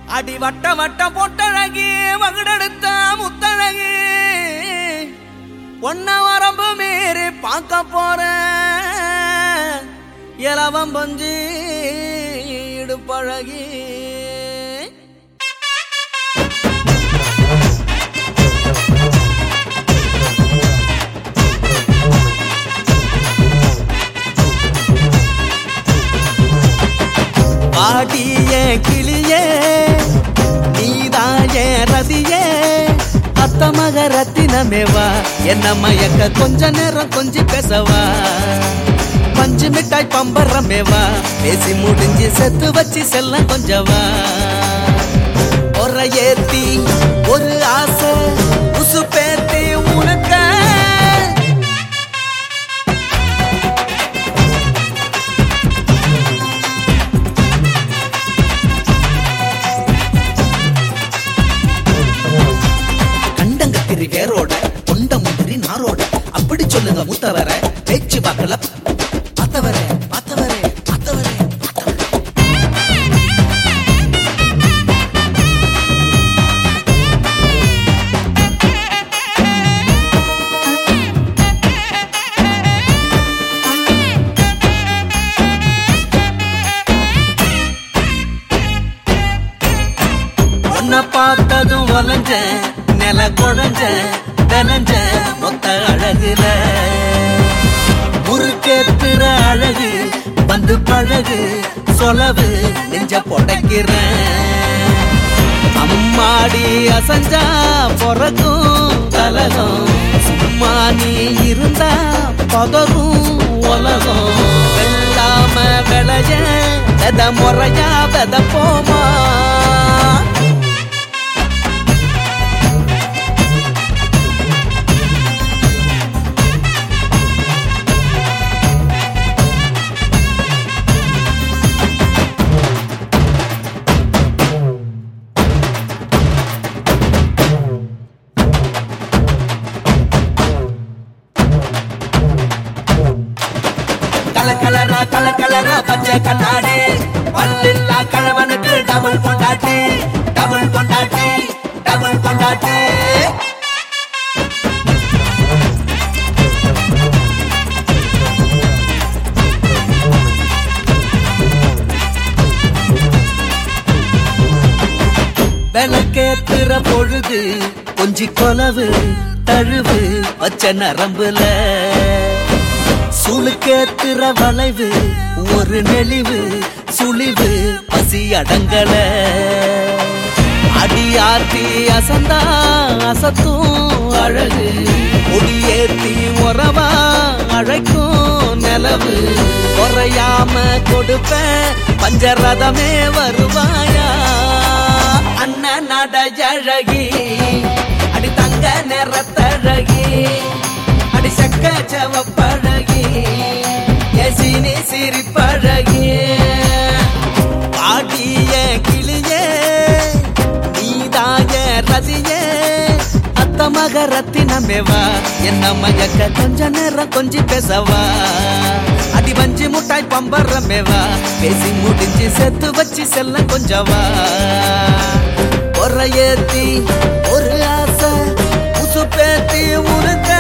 அடி வட்ட வட்ட பொட்டழகி மகுடெடுத்த முத்தழகி ஒன்ன வரம்பு மீறி பார்க்க போற இலவம் பஞ்சு இடுப்பழகி பாடிய கிளியே நீதாய ரதியே அத்த மக ரத்தினமேவா என்ன மயக்க கொஞ்ச நேரம் கொஞ்சி பேசவா பஞ்சு மிட்டாய் பம்பரமேவா பேசி முடிஞ்சு செத்து வச்சு செல்ல கொஞ்சவா ஒரு ஏத்தி ஒரு ஆசை உசு பேத்தி உனக்க கண்டங்கத்திரி வேரோட கொண்ட முந்திரி நாரோட அப்படி சொல்லுங்க மூத்தவர பேச்சு பார்க்கல பார்த்தவர பார்த்தவர பார்த்தவர உன்னை பார்த்ததும் வளைஞ்ச நில குழஞ்ச விளைஞ்ச மொத்த அழகுல முறுக்கேத்துற அழகு வந்து பழகு சொலவு நெஞ்ச புடைக்கிறேன் அம்மாடி அசஞ்சா பிறக்கும் கலகம் சும்மா நீ இருந்தா பதறும் உலகம் வெள்ளாம விளைய வெத முறையா வெத போமா கலர் கலரா கலர் கலரா பச்சை கண்ணாடி பல்லில்லா கழவனுக்கு டபுள் கொண்டாட்டி டபுள் கொண்டாட்டி டபுள் கொண்டாட்டி விளக்கேத்துற பொழுது கொஞ்சி கொலவு தழுவு வச்ச நரம்புல சுளுக்கேத்துற வளைவு ஒரு நெளிவு சுழிவு பசி அடங்கல அடியாத்தி அசந்தா அசத்தும் அழகு கொடியேத்தி உறவா அழைக்கும் நிலவு குறையாம கொடுப்பேன் பஞ்சரதமே வருவாயா அண்ணன் நடையழகி அடி தங்க நிறத்தழகி அடி சக்க சவப்பழகி எசினி சிரிப்பழகி பாடிய கிளியே நீதாய ரதியே அத்த மக ரத்தினமேவா என்ன மயக்க கொஞ்ச நேரம் கொஞ்சி பேசவா அடி வஞ்சி முட்டாய் பம்பரமேவா பேசி முடிஞ்சு செத்து வச்சு செல்ல கொஞ்சவா ஒரு ஏத்தி ஒரு ஆசை உசு பேத்தி உனக்க